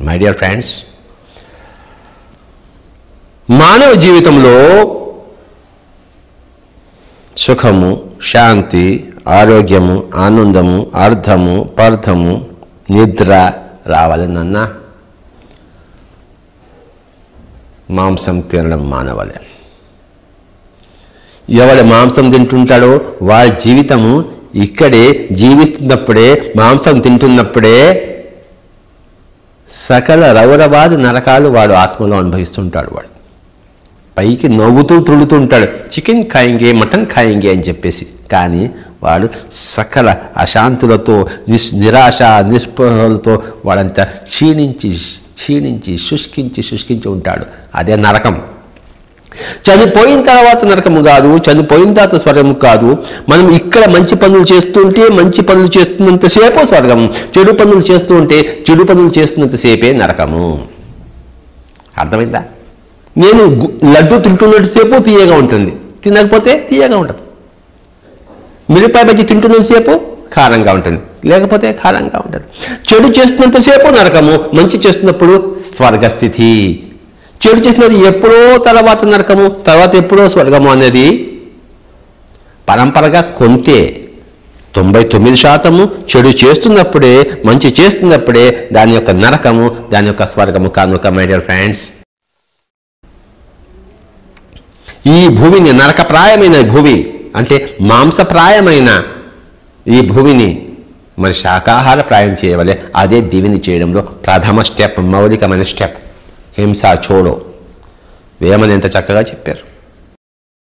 my dear friends మానవ జీవితంలో సుఖము శాంతి ఆరోగ్యము ఆనందము అర్థము పర్థము నిద్ర రావాలనన్నా మాంసం తినడం మానవాలి ఎవడు మాంసం తింటుంటాడో వాడి జీవితము ఇక్కడే జీవిస్తున్నప్పుడే మాంసం తింటున్నప్పుడే సకల రౌరవాది నరకాలు వాడు ఆత్మలో అనుభవిస్తుంటాడు వాడు పైకి నవ్వుతూ తుడుతుంటాడు చికెన్ ఖాయింగే మటన్ ఖాయింగే అని చెప్పేసి కానీ వాడు సకల అశాంతులతో నిస్ నిరాశ నిస్పృహలతో వాడంతా క్షీణించి క్షీణించి శుష్కించి శుష్కించి ఉంటాడు అదే నరకం చనిపోయిన తర్వాత నరకము కాదు చనిపోయిన తర్వాత స్వర్గము కాదు మనం ఇక్కడ మంచి పనులు చేస్తుంటే మంచి పనులు చేస్తున్నంతసేపు స్వర్గం చెడు పనులు చేస్తూ ఉంటే చెడు పనులు చేస్తున్నంతసేపే నరకము అర్థమైందా నేను గు- లడ్డు తింటున్నసేపు తీయగా ఉంటుంది తినకపోతే తీయగా ఉంటుంది మిరపాయ బజ్జి తింటున్నంతసేపు కారంగా ఉంటుంది లేకపోతే కారంగా ఉంటుంది చెడు చేస్తున్నంతసేపు నరకము మంచి చేస్తున్నప్పుడు స్వర్గస్థితి చెడు చేసినది ఎప్పుడో తర్వాత నరకము తర్వాత ఎప్పుడో స్వర్గము అనేది పరంపరగా కొంతే తొంభై తొమ్మిది శాతము చెడు చేస్తున్నప్పుడే మంచి చేస్తున్నప్పుడే దాని యొక్క నరకము దాని యొక్క స్వర్గము కానుక మై డియర్ ఫ్రెండ్స్ ఈ భూమిని నరకప్రాయమైన భూమి అంటే మాంసప్రాయమైన ఈ భూమిని మరి శాకాహార ప్రాయం చేయవలే అదే దివిని చేయడంలో ప్రథమ స్టెప్ మౌలికమైన స్టెప్ హింస చోడో వేమని ఎంత చక్కగా చెప్పారు